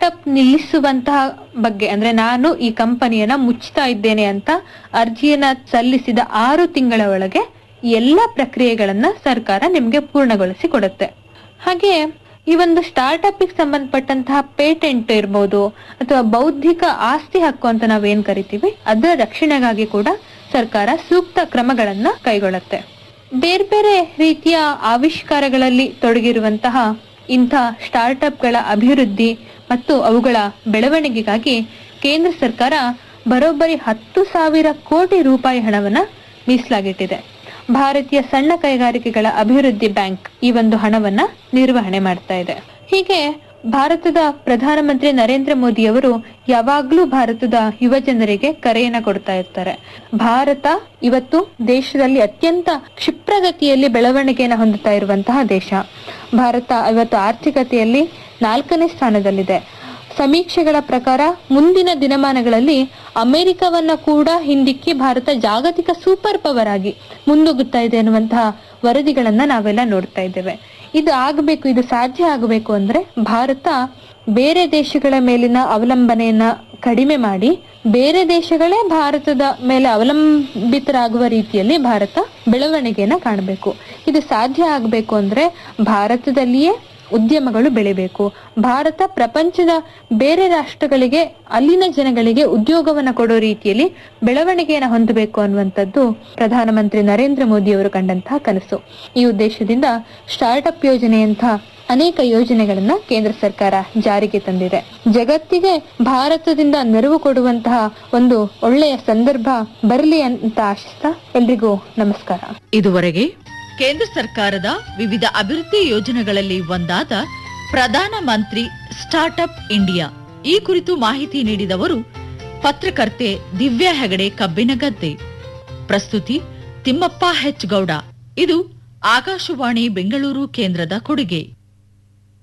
startup ನಿಲ್ಲಿಸುವಂತಹ ಬಗ್ಗೆ ಅಂದ್ರೆ ನಾನು ಈ ಕಂಪನಿಯನ್ನ ಮುಚ್ತಾ ಇದ್ದೇನೆ ಅಂತ ಅರ್ಜಿಯನ್ನ ಸಲ್ಲಿಸಿದ ಆರು ತಿಂಗಳ ಒಳಗೆ ಎಲ್ಲ ಪ್ರಕ್ರಿಯೆಗಳನ್ನ ಸರ್ಕಾರ ನಿಮ್ಗೆ ಪೂರ್ಣಗೊಳಿಸಿ ಕೊಡುತ್ತೆ ಹಾಗೆ ಈ ಒಂದು ಸ್ಟಾರ್ಟ್ಅಪ್ ಸಂಬಂಧಪಟ್ಟಂತಹ ಪೇಟೆಂಟ್ ಇರ್ಬೋದು ಅಥವಾ ಬೌದ್ಧಿಕ ಆಸ್ತಿ ಹಕ್ಕು ಅಂತ ನಾವೇನ್ ಕರಿತೀವಿ ಅದರ ರಕ್ಷಣೆಗಾಗಿ ಕೂಡ ಸರ್ಕಾರ ಸೂಕ್ತ ಕ್ರಮಗಳನ್ನ ಕೈಗೊಳ್ಳುತ್ತೆ ಬೇರೆ ಬೇರೆ ರೀತಿಯ ಆವಿಷ್ಕಾರಗಳಲ್ಲಿ ತೊಡಗಿರುವಂತಹ ಇಂಥ ಸ್ಟಾರ್ಟ್ಅಪ್ಗಳ ಅಭಿವೃದ್ಧಿ ಮತ್ತು ಅವುಗಳ ಬೆಳವಣಿಗೆಗಾಗಿ ಕೇಂದ್ರ ಸರ್ಕಾರ ಬರೋಬ್ಬರಿ ಹತ್ತು ಸಾವಿರ ಕೋಟಿ ರೂಪಾಯಿ ಹಣವನ್ನ ಮೀಸಲಾಗಿಟ್ಟಿದೆ ಭಾರತೀಯ ಸಣ್ಣ ಕೈಗಾರಿಕೆಗಳ ಅಭಿವೃದ್ಧಿ ಬ್ಯಾಂಕ್ ಈ ಒಂದು ಹಣವನ್ನ ನಿರ್ವಹಣೆ ಮಾಡ್ತಾ ಇದೆ ಹೀಗೆ ಭಾರತದ ಪ್ರಧಾನಮಂತ್ರಿ ನರೇಂದ್ರ ಮೋದಿ ಅವರು ಯಾವಾಗ್ಲೂ ಭಾರತದ ಯುವ ಜನರಿಗೆ ಕರೆಯನ್ನ ಕೊಡ್ತಾ ಇರ್ತಾರೆ ಭಾರತ ಇವತ್ತು ದೇಶದಲ್ಲಿ ಅತ್ಯಂತ ಕ್ಷಿಪ್ರಗತಿಯಲ್ಲಿ ಬೆಳವಣಿಗೆಯನ್ನು ಹೊಂದುತ್ತಾ ಇರುವಂತಹ ದೇಶ ಭಾರತ ಇವತ್ತು ಆರ್ಥಿಕತೆಯಲ್ಲಿ ನಾಲ್ಕನೇ ಸ್ಥಾನದಲ್ಲಿದೆ ಸಮೀಕ್ಷೆಗಳ ಪ್ರಕಾರ ಮುಂದಿನ ದಿನಮಾನಗಳಲ್ಲಿ ಅಮೆರಿಕವನ್ನ ಕೂಡ ಹಿಂದಿಕ್ಕಿ ಭಾರತ ಜಾಗತಿಕ ಸೂಪರ್ ಪವರ್ ಆಗಿ ಮುನ್ನುಗ್ಗುತ್ತಾ ಇದೆ ಅನ್ನುವಂತಹ ವರದಿಗಳನ್ನ ನಾವೆಲ್ಲ ನೋಡ್ತಾ ಇದ್ದೇವೆ ಇದು ಆಗಬೇಕು ಇದು ಸಾಧ್ಯ ಆಗಬೇಕು ಅಂದ್ರೆ ಭಾರತ ಬೇರೆ ದೇಶಗಳ ಮೇಲಿನ ಅವಲಂಬನೆಯನ್ನ ಕಡಿಮೆ ಮಾಡಿ ಬೇರೆ ದೇಶಗಳೇ ಭಾರತದ ಮೇಲೆ ಅವಲಂಬಿತರಾಗುವ ರೀತಿಯಲ್ಲಿ ಭಾರತ ಬೆಳವಣಿಗೆಯನ್ನ ಕಾಣಬೇಕು ಇದು ಸಾಧ್ಯ ಆಗಬೇಕು ಅಂದ್ರೆ ಭಾರತದಲ್ಲಿಯೇ ಉದ್ಯಮಗಳು ಬೆಳಿಬೇಕು ಭಾರತ ಪ್ರಪಂಚದ ಬೇರೆ ರಾಷ್ಟ್ರಗಳಿಗೆ ಅಲ್ಲಿನ ಜನಗಳಿಗೆ ಉದ್ಯೋಗವನ್ನ ಕೊಡೋ ರೀತಿಯಲ್ಲಿ ಬೆಳವಣಿಗೆಯನ್ನು ಹೊಂದಬೇಕು ಅನ್ನುವಂಥದ್ದು ಪ್ರಧಾನಮಂತ್ರಿ ನರೇಂದ್ರ ಮೋದಿ ಅವರು ಕಂಡಂತಹ ಕನಸು ಈ ಉದ್ದೇಶದಿಂದ ಸ್ಟಾರ್ಟ್ಅಪ್ ಯೋಜನೆಯಂತಹ ಅನೇಕ ಯೋಜನೆಗಳನ್ನ ಕೇಂದ್ರ ಸರ್ಕಾರ ಜಾರಿಗೆ ತಂದಿದೆ ಜಗತ್ತಿಗೆ ಭಾರತದಿಂದ ನೆರವು ಕೊಡುವಂತಹ ಒಂದು ಒಳ್ಳೆಯ ಸಂದರ್ಭ ಬರಲಿ ಅಂತ ಆಶಿಸ್ತಾ ಎಲ್ರಿಗೂ ನಮಸ್ಕಾರ ಇದುವರೆಗೆ ಕೇಂದ್ರ ಸರ್ಕಾರದ ವಿವಿಧ ಅಭಿವೃದ್ಧಿ ಯೋಜನೆಗಳಲ್ಲಿ ಒಂದಾದ ಪ್ರಧಾನ ಮಂತ್ರಿ ಸ್ಟಾರ್ಟ್ಅಪ್ ಇಂಡಿಯಾ ಈ ಕುರಿತು ಮಾಹಿತಿ ನೀಡಿದವರು ಪತ್ರಕರ್ತೆ ದಿವ್ಯಾ ಹೆಗಡೆ ಕಬ್ಬಿನಗದ್ದೆ ಪ್ರಸ್ತುತಿ ತಿಮ್ಮಪ್ಪ ಹೆಚ್ ಗೌಡ ಇದು ಆಕಾಶವಾಣಿ ಬೆಂಗಳೂರು ಕೇಂದ್ರದ ಕೊಡುಗೆ